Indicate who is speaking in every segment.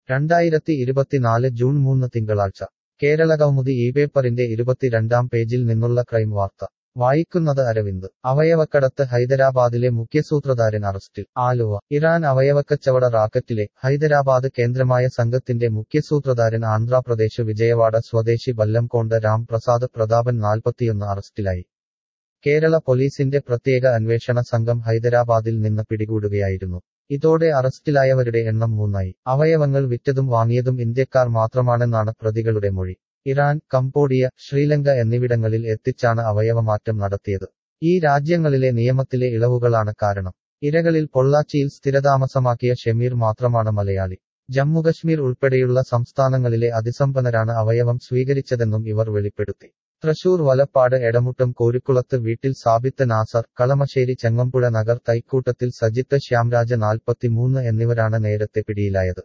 Speaker 1: രണ്ടായിരത്തി ഇരുപത്തിനാല് ജൂൺ മൂന്ന് തിങ്കളാഴ്ച കേരള കൗമുദി ഈ പേപ്പറിന്റെ ഇരുപത്തിരണ്ടാം പേജിൽ നിന്നുള്ള ക്രൈം വാർത്ത വായിക്കുന്നത് അരവിന്ദ് അവയവക്കടത്ത് ഹൈദരാബാദിലെ മുഖ്യസൂത്രധാരൻ അറസ്റ്റിൽ ആലുവ ഇറാൻ അവയവക്കച്ചവട റാക്കറ്റിലെ ഹൈദരാബാദ് കേന്ദ്രമായ സംഘത്തിന്റെ മുഖ്യസൂത്രധാരൻ ആന്ധ്രാപ്രദേശ് വിജയവാഡ സ്വദേശി ബല്ലംകോണ്ട രാം പ്രസാദ് പ്രതാപൻ നാൽപ്പത്തിയൊന്ന് അറസ്റ്റിലായി കേരള പോലീസിന്റെ പ്രത്യേക അന്വേഷണ സംഘം ഹൈദരാബാദിൽ നിന്ന് പിടികൂടുകയായിരുന്നു ഇതോടെ അറസ്റ്റിലായവരുടെ എണ്ണം മൂന്നായി അവയവങ്ങൾ വിറ്റതും വാങ്ങിയതും ഇന്ത്യക്കാർ മാത്രമാണെന്നാണ് പ്രതികളുടെ മൊഴി ഇറാൻ കംബോഡിയ ശ്രീലങ്ക എന്നിവിടങ്ങളിൽ എത്തിച്ചാണ് അവയവമാറ്റം നടത്തിയത് ഈ രാജ്യങ്ങളിലെ നിയമത്തിലെ ഇളവുകളാണ് കാരണം ഇരകളിൽ പൊള്ളാച്ചിയിൽ സ്ഥിരതാമസമാക്കിയ ഷമീർ മാത്രമാണ് മലയാളി ജമ്മുകശ്മീർ ഉൾപ്പെടെയുള്ള സംസ്ഥാനങ്ങളിലെ അതിസമ്പന്നരാണ് അവയവം സ്വീകരിച്ചതെന്നും ഇവർ വെളിപ്പെടുത്തി തൃശൂർ വലപ്പാട് എടമുട്ടം കോരിക്കുളത്ത് വീട്ടിൽ സാബിത്ത് നാസർ കളമശ്ശേരി ചെങ്ങമ്പുഴ നഗർ തൈക്കൂട്ടത്തിൽ സജിത്ത് ശ്യാംരാജ നാൽപ്പത്തിമൂന്ന് എന്നിവരാണ് നേരത്തെ പിടിയിലായത്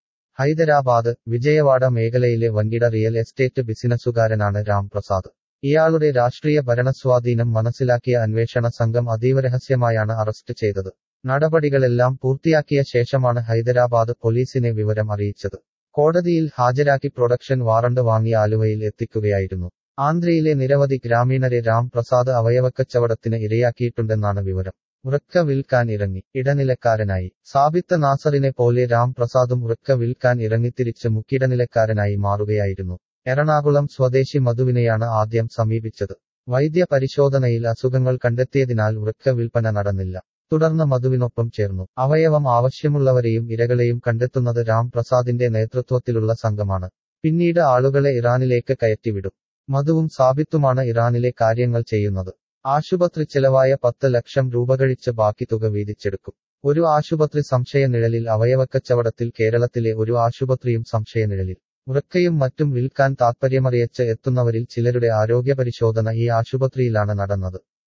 Speaker 1: ഹൈദരാബാദ് വിജയവാഡ മേഖലയിലെ വൻകിട റിയൽ എസ്റ്റേറ്റ് ബിസിനസ്സുകാരനാണ് രാംപ്രസാദ് ഇയാളുടെ രാഷ്ട്രീയ ഭരണസ്വാധീനം മനസ്സിലാക്കിയ അന്വേഷണ സംഘം അതീവ രഹസ്യമായാണ് അറസ്റ്റ് ചെയ്തത് നടപടികളെല്ലാം പൂർത്തിയാക്കിയ ശേഷമാണ് ഹൈദരാബാദ് പോലീസിനെ വിവരം അറിയിച്ചത് കോടതിയിൽ ഹാജരാക്കി പ്രൊഡക്ഷൻ വാറണ്ട് വാങ്ങി ആലുവയിൽ എത്തിക്കുകയായിരുന്നു ആന്ധ്രയിലെ നിരവധി ഗ്രാമീണരെ രാം പ്രസാദ് അവയവക്കച്ചവടത്തിന് ഇരയാക്കിയിട്ടുണ്ടെന്നാണ് വിവരം വൃക്ക വിൽക്കാൻ ഇറങ്ങി ഇടനിലക്കാരനായി സാബിത്ത് നാസറിനെ പോലെ രാം പ്രസാദും വൃക്ക വിൽക്കാൻ ഇറങ്ങിത്തിരിച്ച് മുക്കിടനിലക്കാരനായി മാറുകയായിരുന്നു എറണാകുളം സ്വദേശി മധുവിനെയാണ് ആദ്യം സമീപിച്ചത് വൈദ്യ പരിശോധനയിൽ അസുഖങ്ങൾ കണ്ടെത്തിയതിനാൽ വൃക്ക വിൽപ്പന നടന്നില്ല തുടർന്ന് മധുവിനൊപ്പം ചേർന്നു അവയവം ആവശ്യമുള്ളവരെയും ഇരകളെയും കണ്ടെത്തുന്നത് രാം പ്രസാദിന്റെ നേതൃത്വത്തിലുള്ള സംഘമാണ് പിന്നീട് ആളുകളെ ഇറാനിലേക്ക് കയറ്റിവിടും മധുവും സാബിത്തുമാണ് ഇറാനിലെ കാര്യങ്ങൾ ചെയ്യുന്നത് ആശുപത്രി ചെലവായ പത്ത് ലക്ഷം രൂപ കഴിച്ച് ബാക്കി തുക വീതിച്ചെടുക്കും ഒരു ആശുപത്രി സംശയനിഴലിൽ അവയവക്കച്ചവടത്തിൽ കേരളത്തിലെ ഒരു ആശുപത്രിയും സംശയനിഴലിൽ വൃക്കയും മറ്റും വിൽക്കാൻ താത്പര്യമറിയച്ച് എത്തുന്നവരിൽ ചിലരുടെ ആരോഗ്യപരിശോധന ഈ ആശുപത്രിയിലാണ് നടന്നത്